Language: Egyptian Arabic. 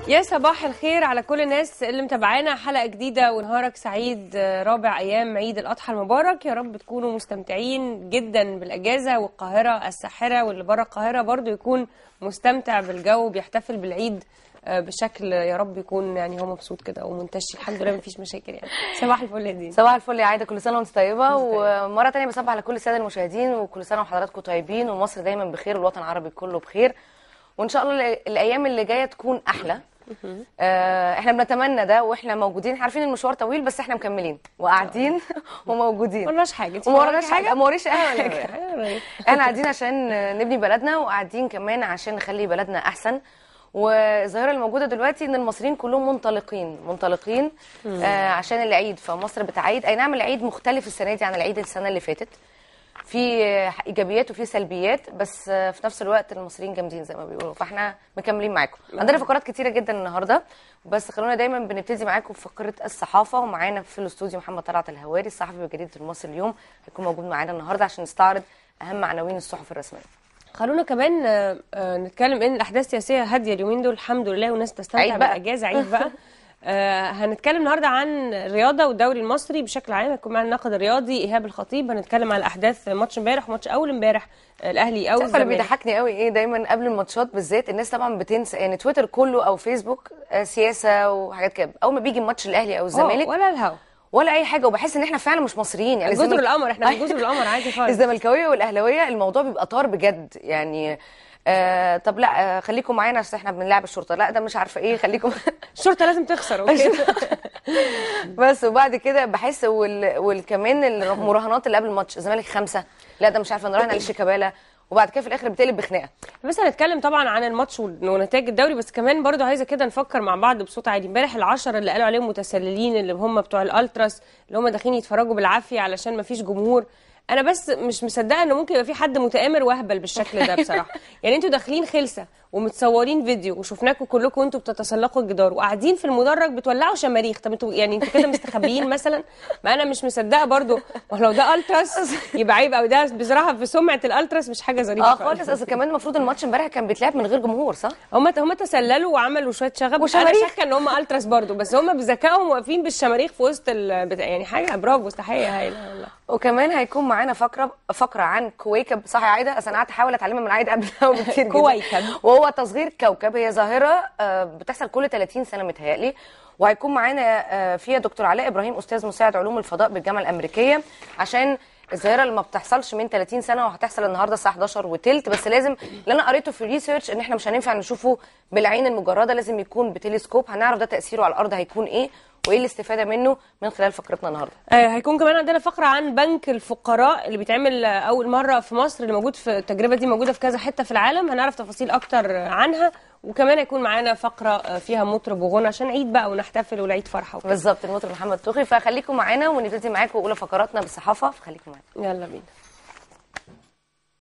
يا صباح الخير على كل الناس اللي متابعانا حلقة جديدة ونهارك سعيد رابع أيام عيد الأضحى المبارك يا رب تكونوا مستمتعين جدا بالأجازة والقاهرة الساحرة واللي بره القاهرة برضو يكون مستمتع بالجو بيحتفل بالعيد بشكل يا رب يكون يعني هو مبسوط كده ومنتشي الحمد لله مفيش مشاكل يعني صباح الفل يا دين صباح الفل يا عايده كل سنه وانت طيبه ومره تانية بصبح على كل الساده المشاهدين وكل سنه وحضراتكم طيبين ومصر دايما بخير والوطن العربي كله بخير وان شاء الله الايام اللي جايه تكون احلى آه احنا بنتمنى ده واحنا موجودين عارفين المشوار طويل بس احنا مكملين وقاعدين وموجودين ما ورناش حاجه وما ورناش حاجه ما وريش اي ولا حاجه حاجه احنا قاعدين عشان نبني بلدنا وقاعدين كمان عشان نخلي بلدنا احسن والظاهره اللي موجوده دلوقتي ان المصريين كلهم منطلقين منطلقين آه عشان العيد فمصر بتعيد اي نعم العيد مختلف السنه دي عن العيد السنه اللي فاتت في ايجابيات وفي سلبيات بس في نفس الوقت المصريين جامدين زي ما بيقولوا فاحنا مكملين معاكم عندنا فقرات كتيره جدا النهارده بس خلونا دايما بنبتدي معاكم في فقره الصحافه ومعانا في الاستوديو محمد طلعت الهواري الصحفي بجريده المصري اليوم هيكون موجود معانا النهارده عشان نستعرض اهم عناوين الصحف الرسميه خلونا كمان آه، آه، نتكلم ان الاحداث السياسيه هاديه اليومين دول الحمد لله والناس تستمتع عيد بقى. بالاجازه عيد بقى آه هنتكلم النهارده عن الرياضه والدوري المصري بشكل عام هيكون معانا الناقد الرياضي ايهاب الخطيب هنتكلم على احداث ماتش امبارح وماتش اول امبارح آه، الاهلي او عارفه اللي الزمالك بيضحكني قوي ايه دايما قبل الماتشات بالذات الناس طبعا بتنسى يعني تويتر كله او فيسبوك آه، سياسه وحاجات كده اول ما بيجي ماتش الاهلي او الزمالك آه، ولا الهوا ولا اي حاجه وبحس ان احنا فعلا مش مصريين يعني جزر الزمالك- القمر احنا في جزر القمر عادي خالص الزملكاويه والاهلاويه الموضوع بيبقى طار بجد يعني آه طب لا آه خليكم معانا عشان احنا بنلعب الشرطه لا ده مش عارفه ايه خليكم الشرطه لازم تخسر اوكي بس وبعد كده بحس وال... والكمان المراهنات اللي قبل الماتش الزمالك خمسه لا ده مش عارفه نراهن على شيكابالا وبعد كده في الاخر بتقلب بخناقه بس هنتكلم طبعا عن الماتش ونتائج الدوري بس كمان برضو عايزه كده نفكر مع بعض بصوت عالي امبارح العشرة اللي قالوا عليهم متسللين اللي هم بتوع الالتراس اللي هم داخلين يتفرجوا بالعافيه علشان ما فيش جمهور انا بس مش مصدقه ان ممكن يبقى في حد متآمر وهبل بالشكل ده بصراحه يعني انتوا داخلين خلسه ومتصورين فيديو وشفناكم كلكم وانتوا بتتسلقوا الجدار وقاعدين في المدرج بتولعوا شماريخ طب انتوا يعني انتوا كده مستخبيين مثلا ما انا مش مصدقه برضو ما لو ده التراس يبقى عيب قوي ده بصراحه في سمعه الالتراس مش حاجه ظريفه اه خالص اصل كمان المفروض الماتش امبارح كان بيتلعب من غير جمهور صح هم هم تسللوا وعملوا شويه شغب وشماريخ. انا شاكه ان هم التراس برضو بس هم بذكائهم واقفين بالشماريخ في وسط ال... بتاع يعني حاجه برافو تحيه هايله والله وكمان هيكون معانا فقره فقره عن كويكب صح يا عايده اصل انا قعدت احاول اتعلمها من عايده قبلها وكتير جدا كويكب. وهو تصغير كوكب هي ظاهره آه، بتحصل كل 30 سنه متهيألي وهيكون معانا آه، فيها دكتور علاء ابراهيم استاذ مساعد علوم الفضاء بالجامعه الامريكيه عشان الظاهره اللي ما بتحصلش من 30 سنه وهتحصل النهارده الساعه 11 وتلت بس لازم اللي انا قريته في الريسيرش ان احنا مش هينفع نشوفه بالعين المجرده لازم يكون بتلسكوب هنعرف ده تاثيره على الارض هيكون ايه وايه الاستفاده منه من خلال فقرتنا النهارده آه، هيكون كمان عندنا فقره عن بنك الفقراء اللي بيتعمل آه، اول مره في مصر اللي موجود في التجربه دي موجوده في كذا حته في العالم هنعرف تفاصيل اكتر عنها وكمان هيكون معانا فقره آه، فيها مطرب وغنى عشان عيد بقى ونحتفل والعيد فرحه وكده بالظبط المطرب محمد طوخي فخليكم معانا ونبتدي معاكم اولى فقراتنا بالصحافه فخليكم معانا يلا بينا